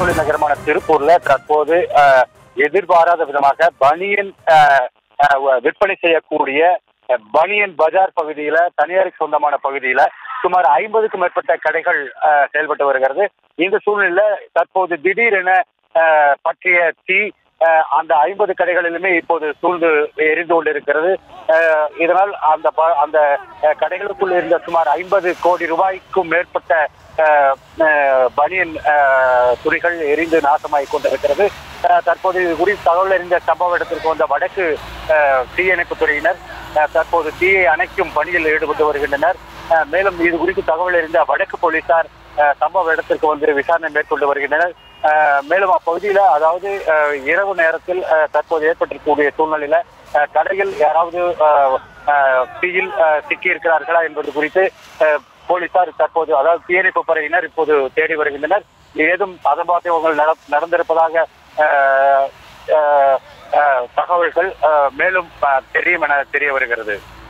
தொழில் நகரமான திருப்பூர்ல தற்போது அஹ், எதிர்பாராத விதமாக பனியன் அஹ், அஹ், விற்பனை செய்யக்கூடிய அஹ், பனியன் பஜார் பகுதியில தனியாருக்கு சொந்தமான பகுதியில சுமார் ஐம்பதுக்கும் மேற்பட்ட கடைகள் அஹ், செயல்பட்டு வருகிறது இந்த சூழ்நிலையில தற்போது திடீரென அஹ், பற்றிய தீ அஹ், அந்த ஐம்பது கடைகளிலுமே இப்போது சூழ்ந்து எரிந்து கொண்டிருக்கிறது அஹ், இதனால் அந்த ப- அந்த அஹ், கடைகளுக்குள் இருந்த சுமார் ஐம்பது கோடி ரூபாய்க்கும் மேற்பட்ட அஹ், அஹ், பனியன் அஹ், துணிகள் எரிந்து நாசமாகிக் கொண்டிருக்கிறது அஹ், தற்போது இது குறித்து தகவல் அறிந்த சம்பவ இடத்திற்கு வந்த வடக்கு அஹ், தீயணைப்பு துறையினர் அஹ், தற்போது தீயை அணைக்கும் பணியில் ஈடுபட்டு வருகின்றனர் அஹ், மேலும் இது குறித்து தகவல் அறிந்த வடக்கு போலீசார் அஹ், சம்பவ இடத்திற்கு வந்து விசாரணை மேற்கொண்டு வருகின்றனர் அஹ், மேலும் அப்பகுதியில அதாவது அஹ், இரவு நேரத்தில் அஹ், தற்போது ஏற்பட்டிருக்கக்கூடிய சூழ்நிலையில அஹ், கடையில் யாராவது அஹ், அஹ், தீயில் அஹ், சிக்கி இருக்கிறார்களா என்பது குறித்து அஹ், போலீசார் தற்போது அதாவது தீயணைப்பு படையினர் இப்போது தேடி வருகின்றனர் ஏதும் அசம்பாவிதங்கள் நட- நடந்திருப்பதாக அஹ், அஹ், அஹ், தகவல்கள் அஹ், மேலும் அஹ், தெரியும் என தெரிய வருகிறது